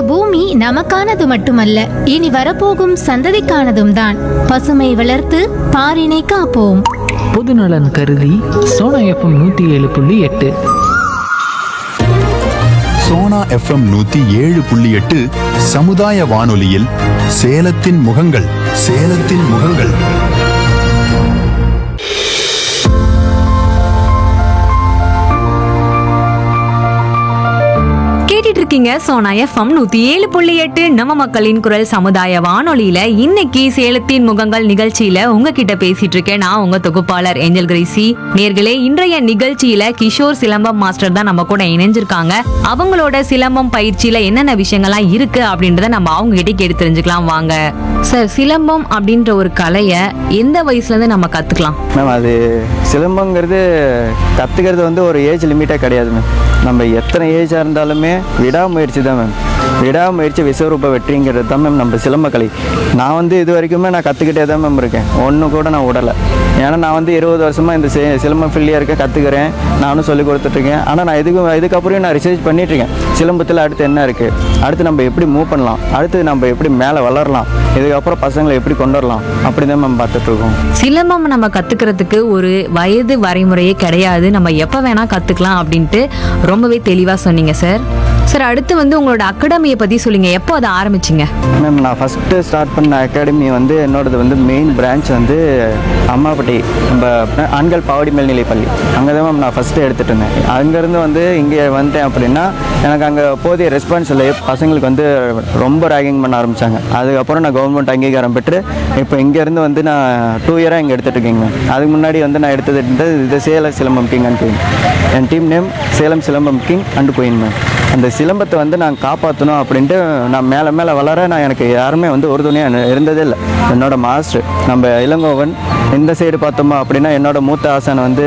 பூமி நமக்கானது மட்டுமல்ல இனி வரப்போகும் சந்ததிக்கானதும் தான் பசுமை வளர்த்து பாரினை காப்போம் பொதுநலன் கருதி சோனா எஃப்எம் நூற்றி ஏழு புள்ளி எட்டு சோனா எஃப்எம் நூத்தி ஏழு புள்ளி எட்டு சமுதாய வானொலியில் சேலத்தின் முகங்கள் சேலத்தின் முகங்கள் கேட்டுட்டு இருக்கீங்க சோனா எஃப்எம் நூத்தி ஏழு புள்ளி எட்டு நம்ம மக்களின் குரல் சமுதாய வானொலியில இன்னைக்கு சேலத்தின் முகங்கள் நிகழ்ச்சியில உங்ககிட்ட பேசிட்டு இருக்கேன் நான் உங்க தொகுப்பாளர் ஏஞ்சல் கிரேசி நேர்களே இன்றைய நிகழ்ச்சியில கிஷோர் சிலம்பம் மாஸ்டர் தான் நம்ம கூட இணைஞ்சிருக்காங்க அவங்களோட சிலம்பம் பயிற்சியில என்னென்ன விஷயங்கள்லாம் இருக்கு அப்படின்றத நம்ம அவங்க கிட்ட கேட்டு தெரிஞ்சுக்கலாம் வாங்க சார் சிலம்பம் அப்படின்ற ஒரு கலைய எந்த வயசுல இருந்து நம்ம கத்துக்கலாம் மேம் அது சிலம்பங்கிறது கற்றுக்கிறது வந்து ஒரு ஏஜ் லிமிட்டே கிடையாது மேம் நம்ம எத்தனை ஏஜாக இருந்தாலுமே விடாமுயற்சி தான் மேம் விடாமுயற்சி விஸ்வரூப வெற்றிங்கிறது தான் மேம் நம்ம சிலம்பக்கலை நான் வந்து இது வரைக்குமே நான் கற்றுக்கிட்டே தான் மேம் இருக்கேன் ஒன்று கூட நான் விடலை ஏன்னா நான் வந்து இருபது வருஷமாக இந்த சி- சிலம்பம் ஃபீல்டியாக இருக்கேன் கற்றுக்கிறேன் நானும் சொல்லி கொடுத்துட்ருக்கேன் ஆனால் நான் இதுக்கு இதுக்கப்புறம் நான் ரிசர்ச் பண்ணிகிட்ருக்கேன் சிலம்பத்தில் அடுத்து என்ன இருக்குது அடுத்து நம்ம எப்படி மூவ் பண்ணலாம் அடுத்து நம்ம எப்படி மேலே வளரலாம் இதுக்கப்புறம் பசங்களை எப்படி கொண்டு வரலாம் அப்படி தான் மேம் பார்த்துட்ருக்கோம் சிலம்பம் நம்ம கத்துக்கிறதுக்கு ஒரு வயது வரைமுறையே கிடையாது நம்ம எப்ப வேணா கத்துக்கலாம் அப்படின்ட்டு ரொம்பவே தெளிவா சொன்னீங்க சார் சார் அடுத்து வந்து உங்களோட அகாடமியை பத்தி சொல்லுங்க எப்போ அதை ஆரம்பிச்சீங்க மேம் நான் ஃபஸ்ட்டு ஸ்டார்ட் பண்ண அகாடமி வந்து என்னோடது வந்து மெயின் பிரான்ச் வந்து அம்மாப்பட்டி நம்ம ஆண்கள் பாவடி மேல்நிலைப் பள்ளி அங்கே தான் மேம் நான் ஃபஸ்ட்டு எடுத்துகிட்டு இருந்தேன் அங்கேருந்து வந்து இங்கே வந்தேன் அப்படின்னா எனக்கு அங்கே போதிய ரெஸ்பான்ஸ் இல்லை பசங்களுக்கு வந்து ரொம்ப ரேகிங் பண்ண ஆரம்பித்தாங்க அதுக்கப்புறம் நான் கவர்மெண்ட் அங்கீகாரம் பெற்று இப்போ இங்கேருந்து வந்து நான் டூ இயராக இங்கே எடுத்துகிட்டு இருக்கேங்க மேம் அதுக்கு முன்னாடி வந்து நான் எடுத்தது வந்து இது Salem Silambam king and queen என் team name Salem Silambam king and queen ma'am அந்த சிலம்பத்தை வந்து நான் காப்பாற்றணும் அப்படின்ட்டு நான் மேலே மேலே வளர நான் எனக்கு யாருமே வந்து ஒரு துணியாக இருந்ததே இல்லை என்னோட மாஸ்டர் நம்ம இளங்கோவன் இந்த சைடு பார்த்தோமா அப்படின்னா என்னோட மூத்த ஆசான் வந்து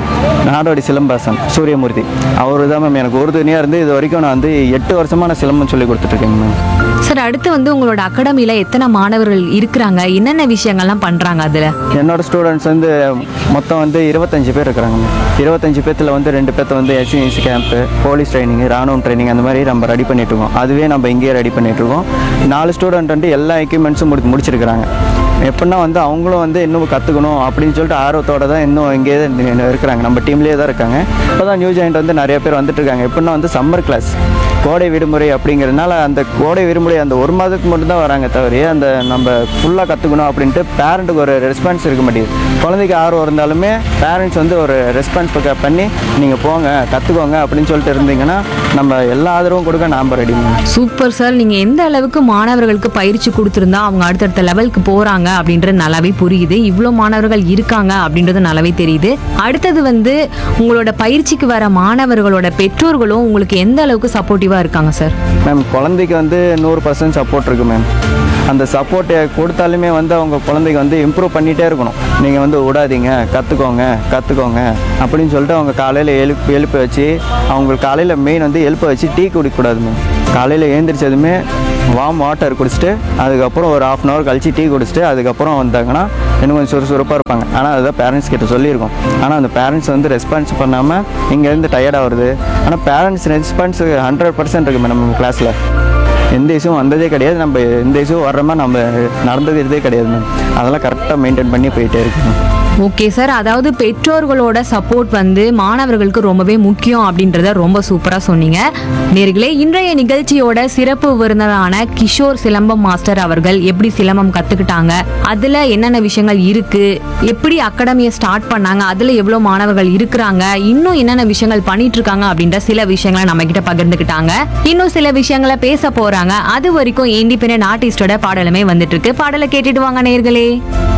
நாடோடி சிலம்பாசன் சூரியமூர்த்தி அவர் தான் மேம் எனக்கு ஒரு துணியாக இருந்து இது வரைக்கும் நான் வந்து எட்டு வருஷமாக நான் சிலம்பம் சொல்லி கொடுத்துட்ருக்கேங்க மேம் சார் அடுத்து வந்து உங்களோட அகாடமியில எத்தனை மாணவர்கள் இருக்கிறாங்க என்னென்ன விஷயங்கள்லாம் பண்றாங்க அதுல என்னோட ஸ்டூடெண்ட்ஸ் வந்து மொத்தம் வந்து இருபத்தஞ்சு பேர் இருக்கிறாங்க இருபத்தஞ்சு பேர்த்தில் வந்து ரெண்டு பேர்த்த வந்து எஸ்சிஎஸ்சி கேம்ப்பு போலீஸ் ட்ரைனிங் ராணுவம் ட்ரைனிங் அந்த மாதிரி நம்ம ரெடி பண்ணிட்டு இருக்கோம் அதுவே நம்ம இங்கேயே ரெடி பண்ணிட்டு இருக்கோம் நாலு ஸ்டூடெண்ட் வந்து எல்லா எக்யூப்மெண்ட்ஸும் முடி முடிச்சிருக்கிறாங்க எப்படின்னா வந்து அவங்களும் வந்து இன்னும் கற்றுக்கணும் அப்படின்னு சொல்லிட்டு ஆர்வத்தோட தான் இன்னும் இங்கேயே தான் இருக்கிறாங்க நம்ம டீம்லேயே தான் இருக்காங்க இப்போ தான் நியூ ஜாயிண்ட் வந்து நிறைய பேர் வந்துட்டு இருக்காங்க எப்படின்னா வந்து சம்மர் கிளாஸ் கோடை விடுமுறை அப்படிங்கிறதுனால அந்த கோடை விடுமுறை அந்த ஒரு மாதத்துக்கு மட்டும்தான் வராங்க தவிர அந்த நம்ம ஃபுல்லாக கற்றுக்கணும் அப்படின்ட்டு பேரண்ட்டுக்கு ஒரு ரெஸ்பான்ஸ் இருக்க மாட்டேங்குது குழந்தைக்கு ஆர்வம் இருந்தாலுமே பேரண்ட்ஸ் வந்து ஒரு ரெஸ்பான்ஸ் பண்ணி நீங்கள் போங்க கற்றுக்கோங்க அப்படின்னு சொல்லிட்டு இருந்தீங்கன்னா நம்ம எல்லா ஆதரவும் கொடுக்க நாம் ரெடி சூப்பர் சார் நீங்க எந்த அளவுக்கு மாணவர்களுக்கு பயிற்சி கொடுத்திருந்தா அவங்க அடுத்தடுத்த லெவலுக்கு போறாங்க அப்படின்றது நல்லாவே புரியுது இவ்வளோ மாணவர்கள் இருக்காங்க அப்படின்றது நல்லாவே தெரியுது அடுத்தது வந்து உங்களோட பயிற்சிக்கு வர மாணவர்களோட பெற்றோர்களும் உங்களுக்கு எந்த அளவுக்கு சப்போர்ட்டிவா இருக்காங்க சார் மேம் குழந்தைக்கு வந்து நூறு பர்சன்ட் சப்போர்ட் இருக்குது மேம் அந்த சப்போர்ட்டை கொடுத்தாலுமே வந்து அவங்க குழந்தைக்கு வந்து இம்ப்ரூவ் பண்ணிகிட்டே இருக்கணும் நீங்கள் வந்து விடாதீங்க கற்றுக்கோங்க கற்றுக்கோங்க அப்படின்னு சொல்லிட்டு அவங்க காலையில் எழுப்பு எழுப்பி வச்சு அவங்களுக்கு காலையில் மெயின் வந்து எழுப்ப வச்சு டீ குடிக்கக்கூடாது மேம் காலையில் எழுந்திரிச்சதுமே வார்ம் வாட்டர் குடிச்சிட்டு அதுக்கப்புறம் ஒரு ஆஃப் அன் ஹவர் கழிச்சு டீ குடிச்சிட்டு அதுக்கப்புறம் வந்தாங்கன்னா இன்னும் கொஞ்சம் சுறுசுறுப்பாக இருப்பாங்க ஆனால் அதுதான் பேரண்ட்ஸ் கிட்ட சொல்லியிருக்கோம் ஆனால் அந்த பேரண்ட்ஸ் வந்து ரெஸ்பான்ஸ் பண்ணாமல் இங்கேருந்து டயர்டாக வருது ஆனால் பேரண்ட்ஸ் ரெஸ்பான்ஸ் ஹண்ட்ரட் பர்சன்ட் இருக்குது நம்ம கிளாஸில் எந்த இஷ்யூவும் வந்ததே கிடையாது நம்ம எந்த இஷ்யூ வர்றோமா நம்ம நடந்ததே கிடையாது மேம் அதெல்லாம் கரெக்டாக மெயின்டைன் பண்ணி போயிட்டே இருக்கு மேம் ஓகே சார் அதாவது பெற்றோர்களோட சப்போர்ட் வந்து மாணவர்களுக்கு ரொம்பவே முக்கியம் அப்படின்றத ரொம்ப சூப்பரா சொன்னீங்க நேர்களே இன்றைய நிகழ்ச்சியோட சிறப்பு விருந்தினரான கிஷோர் சிலம்பம் மாஸ்டர் அவர்கள் எப்படி சிலம்பம் கத்துக்கிட்டாங்க அதுல என்னென்ன விஷயங்கள் இருக்கு எப்படி அகாடமியை ஸ்டார்ட் பண்ணாங்க அதுல எவ்வளவு மாணவர்கள் இருக்கிறாங்க இன்னும் என்னென்ன விஷயங்கள் பண்ணிட்டு இருக்காங்க அப்படின்ற சில விஷயங்களை நம்ம கிட்ட பகிர்ந்துக்கிட்டாங்க இன்னும் சில விஷயங்களை பேச போறாங்க அது வரைக்கும் இண்டிபெண்டன்ட் ஆர்டிஸ்டோட பாடலுமே வந்துட்டு இருக்கு பாடலை கேட்டுட்டு வாங்க நேர்களே